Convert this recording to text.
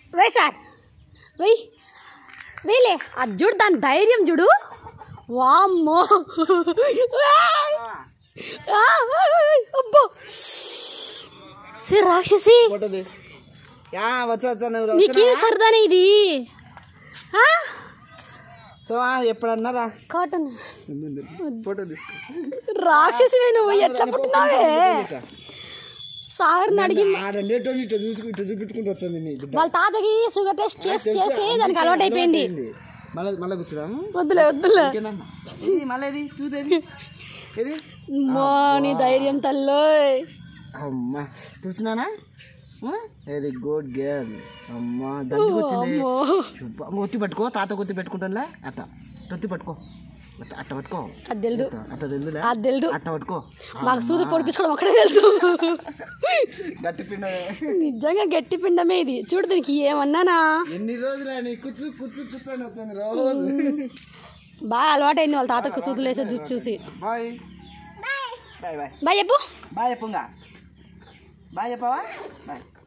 వెయ్ సార్ వెయ్ వెయ్యలే అది చూడు దాని ధైర్యం చూడు వామ్మో ఆ, అబ్బో సే రాక్షసి ఫోటోది యా వచ్చా వచ్చా నువ్వు నీకేం సరదానే ఇది ఆ? సో ఆ, ఎప్పుడన్నారా కాటన్ ఫోటో తీసుకో రాక్షసివే నువ్వు ఎట్లా పుట్టినావే సాగర్ని అడిగి రెండేటోని ఇటు చూసుకు ఇటు చూపించుకుంటూ వచ్చింది నీ బిడ్డ వాళ్ళ తాతకి షుగర్ టెస్ట్ చేసి చేసి దానికి అలవాటు అయిపోయింది మళ్ళీ మళ్ళీ కూర్చుదాము వద్దులే వద్దులే ఇంకేనన్నా? ఇది మళ్ళీ ఇది చూసేది ఇది అమ్మా నీ ధైర్యం తల్లోయ్ అమ్మా చూసినానా వెరీ గుడ్ గర్ల్ అమ్మా దండికి వచ్చింది అమ్మో. అబ్బా, ఒత్తి పట్టుకో తాత కొత్తి పెట్టుకుంటానులే అట్ట ఒత్తి పట్టుకో అట్ట అట్ట పట్టుకో అది తెలుదు అట్ట అట్ట తెలుదులే అది తెలుదు అట్ట పట్టుకో మాకు సూది పొడిపించుకోవడం ఒక్కడే తెలుసు గట్టి పిండ నిజంగా గట్టి పిండమే ఇది చూడు దీనికి ఏమన్నానా ఎన్ని రోజులు అని కూర్చు కూర్చు కూర్చొని వచ్చాను రోజు బాగా అలవాటైంది వాళ్ళ తాతకు సూదులు వేసే చూసి చూసి బాయ్ బాయ్ బాయ్ బాయ్ చెప్పు బాయ్ చెప్పుగా బాయ్ చెప్పవా బాయ్